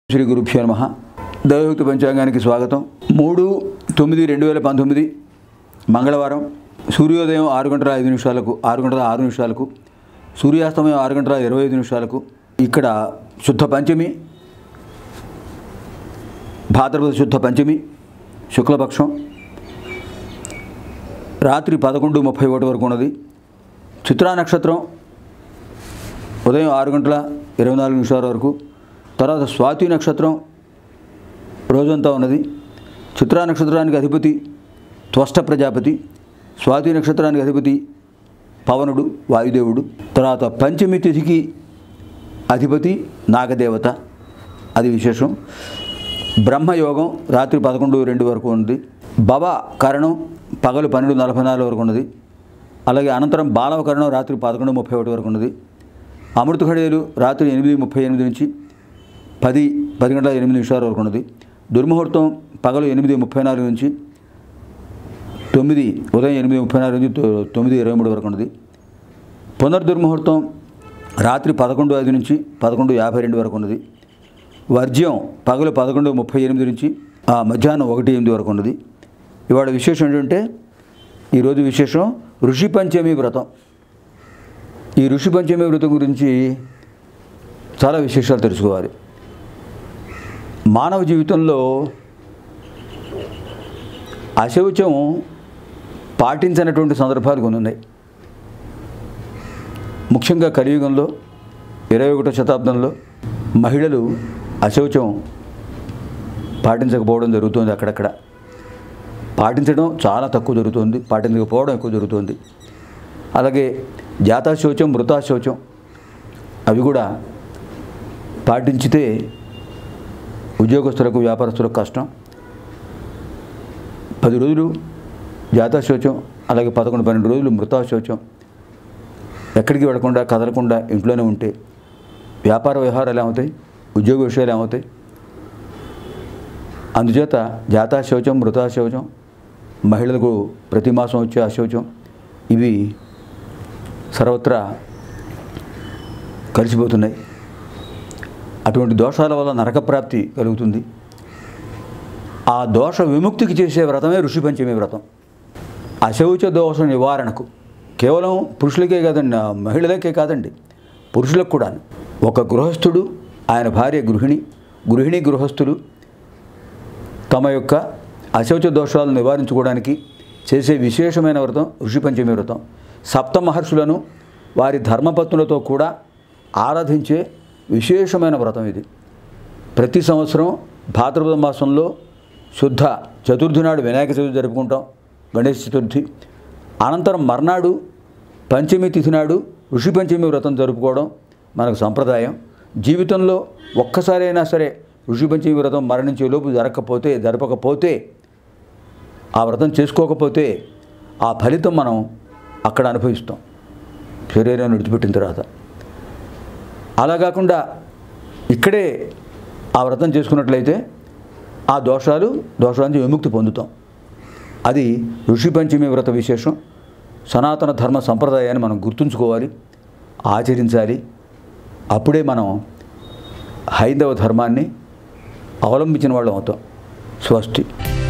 శ్రీ గురుభ్యో నమ దైవయుక్త పంచాంగానికి స్వాగతం మూడు తొమ్మిది రెండు వేల పంతొమ్మిది మంగళవారం సూర్యోదయం ఆరు గంటల ఐదు నిమిషాలకు ఆరు గంటల ఆరు నిమిషాలకు సూర్యాస్తమయం ఆరు గంటల ఇరవై ఐదు నిమిషాలకు ఇక్కడ శుద్ధ పంచమి భాద్రపద శుద్ధ పంచమి శుక్లపక్షం రాత్రి పదకొండు ముప్పై ఒకటి వరకు ఉన్నది చిత్రా నక్షత్రం ఉదయం ఆరు గంటల ఇరవై నాలుగు నిమిషాల వరకు తర్వాత స్వాతి నక్షత్రం రోజంతా ఉన్నది చిత్రా నక్షత్రానికి అధిపతి త్వష్ట ప్రజాపతి స్వాతి నక్షత్రానికి అధిపతి పవనుడు వాయుదేవుడు తర్వాత పంచమి తిథికి అధిపతి నాగదేవత అది విశేషం బ్రహ్మయోగం రాత్రి పదకొండు రెండు వరకు ఉంది భవ కరణం పగలు పన్నెండు నలభై నాలుగు వరకు ఉన్నది అలాగే అనంతరం బాలవ కరణం రాత్రి పదకొండు ముప్పై ఒకటి వరకు ఉన్నది అమృత ఘడియలు రాత్రి ఎనిమిది ముప్పై ఎనిమిది నుంచి పది పది గంటల ఎనిమిది నిమిషాల వరకు ఉన్నది దుర్ముహూర్తం పగలు ఎనిమిది ముప్పై నాలుగు నుంచి తొమ్మిది ఉదయం ఎనిమిది ముప్పై నాలుగు నుంచి తొ- తొమ్మిది ఇరవై మూడు వరకు ఉన్నది పునర్దుర్ముహూర్తం రాత్రి పదకొండు ఐదు నుంచి పదకొండు యాభై రెండు వరకు ఉన్నది వర్జ్యం పగలు పదకొండు ముప్పై ఎనిమిది నుంచి ఆ మధ్యాహ్నం ఒకటి ఎనిమిది వరకు ఉన్నది ఇవాళ విశేషం ఏంటంటే ఈరోజు విశేషం ఋషి పంచమి వ్రతం ఈ ఋషి పంచమి వ్రతం గురించి చాలా విశేషాలు తెలుసుకోవాలి మానవ జీవితంలో అశౌచం పాటించినటువంటి సందర్భాలు కొన్ని ఉన్నాయి ముఖ్యంగా కలియుగంలో ఇరవై ఒకటో శతాబ్దంలో మహిళలు అశౌచం పాటించకపోవడం జరుగుతుంది అక్కడక్కడ పాటించడం చాలా తక్కువ జరుగుతుంది పాటించకపోవడం ఎక్కువ జరుగుతుంది అలాగే జాతాశౌచం మృతాశౌచం అవి కూడా పాటించితే ఉద్యోగస్తులకు వ్యాపారస్తులకు కష్టం పది రోజులు జాతాశౌచం అలాగే పదకొండు పన్నెండు రోజులు మృతాశౌచం ఎక్కడికి వెళ్లకుండా కదలకుండా ఇంట్లోనే ఉంటే వ్యాపార వ్యవహారాలు ఏమవుతాయి ఉద్యోగ విషయాలు ఏమవుతాయి అందుచేత జాతాశౌచం మృతాశౌచం మహిళలకు ప్రతి మాసం వచ్చే అశౌచం ఇవి సర్వత్రా కలిసిపోతున్నాయి అటువంటి దోషాల వల్ల నరకప్రాప్తి కలుగుతుంది ఆ దోష విముక్తికి చేసే వ్రతమే ఋషి పంచమి వ్రతం అశౌచ దోష నివారణకు కేవలం పురుషులకే కాదండి ఆ మహిళలకే కాదండి పురుషులకు కూడా ఒక గృహస్థుడు ఆయన భార్య గృహిణి గృహిణి గృహస్థులు తమ యొక్క అశౌచ దోషాలను నివారించుకోవడానికి చేసే విశేషమైన వ్రతం ఋషి పంచమి వ్రతం సప్త మహర్షులను వారి ధర్మపత్నులతో కూడా ఆరాధించే విశేషమైన వ్రతం ఇది ప్రతి సంవత్సరం భాద్రపద మాసంలో శుద్ధ చతుర్థి నాడు వినాయక చవితి జరుపుకుంటాం గణేష్ చతుర్థి అనంతరం మర్నాడు పంచమి తిథి నాడు ఋషి పంచమి వ్రతం జరుపుకోవడం మనకు సంప్రదాయం జీవితంలో ఒక్కసారైనా సరే ఋషి పంచమి వ్రతం మరణించే లోపు జరగకపోతే జరపకపోతే ఆ వ్రతం చేసుకోకపోతే ఆ ఫలితం మనం అక్కడ అనుభవిస్తాం శరీరాన్ని విడిచిపెట్టిన తర్వాత అలా కాకుండా ఇక్కడే ఆ వ్రతం చేసుకున్నట్లయితే ఆ దోషాలు దోషాల నుంచి విముక్తి పొందుతాం అది ఋషి పంచమి వ్రత విశేషం సనాతన ధర్మ సంప్రదాయాన్ని మనం గుర్తుంచుకోవాలి ఆచరించాలి అప్పుడే మనం హైందవ ధర్మాన్ని అవలంబించిన వాళ్ళం అవుతాం స్వస్తి